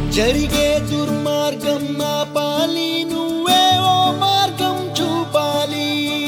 జరిగే దుర్మార్గం ఆపాలి నువ్వే ఓ మార్గం చూపాలి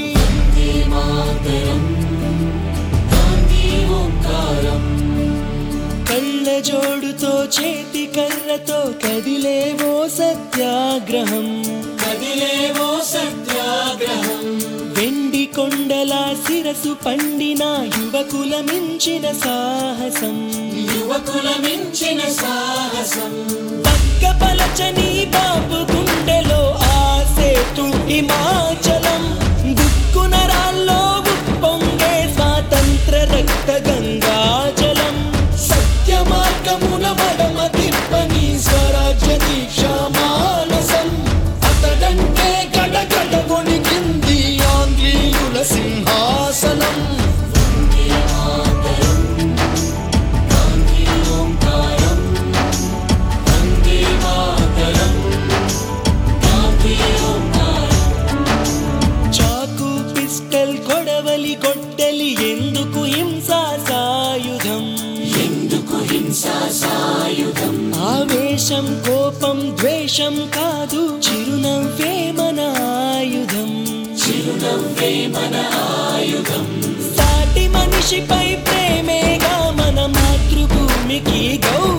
కళ్ళ జోడుతో చేతి కర్రతో కదిలేవో సత్యాగ్రహం కదిలేవో సత్యాగ్రహం వెండి కొండల శిరసు పండిన యువకుల మించిన సాహసం యువకుల మించిన సాహసం పక్కపలచని బాబు గుండెలో ఆసేతు హిమాచలం గుక్కున రాల్లో ఉప్పొంగే స్వాతంత్ర రక్త గంగాజలం సత్య మార్గమున మడమ తిప్పని స్వరాజ్య దీక్ష మానసం అతడంటే గడగడ వణికింది ఆంగ్లీయుల సింహాసనం చాకు పిస్టల్ కొడవలి గొడ్డలి ఎందుకు హింసా సాయుధం ఎందుకు హింసా సాయుధం ఆవేశం కోపం ద్వేషం కాదు చిరునవ్వే మన ఆయుధం చిరునవ్వే మన ఆయుధం సాటి మనిషిపై ప్రేమేగా మన మాతృభూమికి గౌరవం